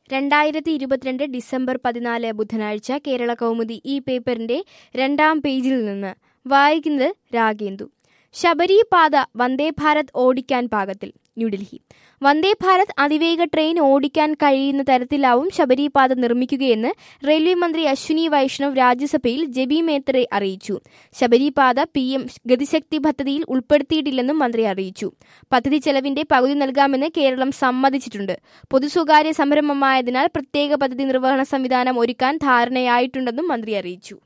രണ്ടായിരത്തി ഇരുപത്തിരണ്ട് ഡിസംബർ പതിനാല് ബുധനാഴ്ച കേരള കൗമുദി ഈ പേപ്പറിന്റെ രണ്ടാം പേജിൽ നിന്ന് വായിക്കുന്നത് രാഗേന്ദു ശബരി പാത വന്ദേ ഭാരത് ഓടിക്കാൻ പാകത്തിൽ ന്യൂഡൽഹി വന്ദേ ഭാരത് അതിവേഗ ട്രെയിൻ ഓടിക്കാൻ കഴിയുന്ന തരത്തിലാവും ശബരി പാത നിർമ്മിക്കുകയെന്ന് റെയിൽവേ മന്ത്രി അശ്വിനി വൈഷ്ണവ് രാജ്യസഭയിൽ ജെബി മേത്തറെ അറിയിച്ചു ശബരി പാത പി എം ഗതിശക്തി പദ്ധതിയിൽ ഉൾപ്പെടുത്തിയിട്ടില്ലെന്നും മന്ത്രി അറിയിച്ചു പദ്ധതി ചെലവിന്റെ പകുതി നൽകാമെന്ന് കേരളം സമ്മതിച്ചിട്ടുണ്ട് പൊതു സ്വകാര്യ സംരംഭമായതിനാൽ പ്രത്യേക പദ്ധതി നിർവഹണ സംവിധാനം ഒരുക്കാൻ ധാരണയായിട്ടുണ്ടെന്നും മന്ത്രി അറിയിച്ചു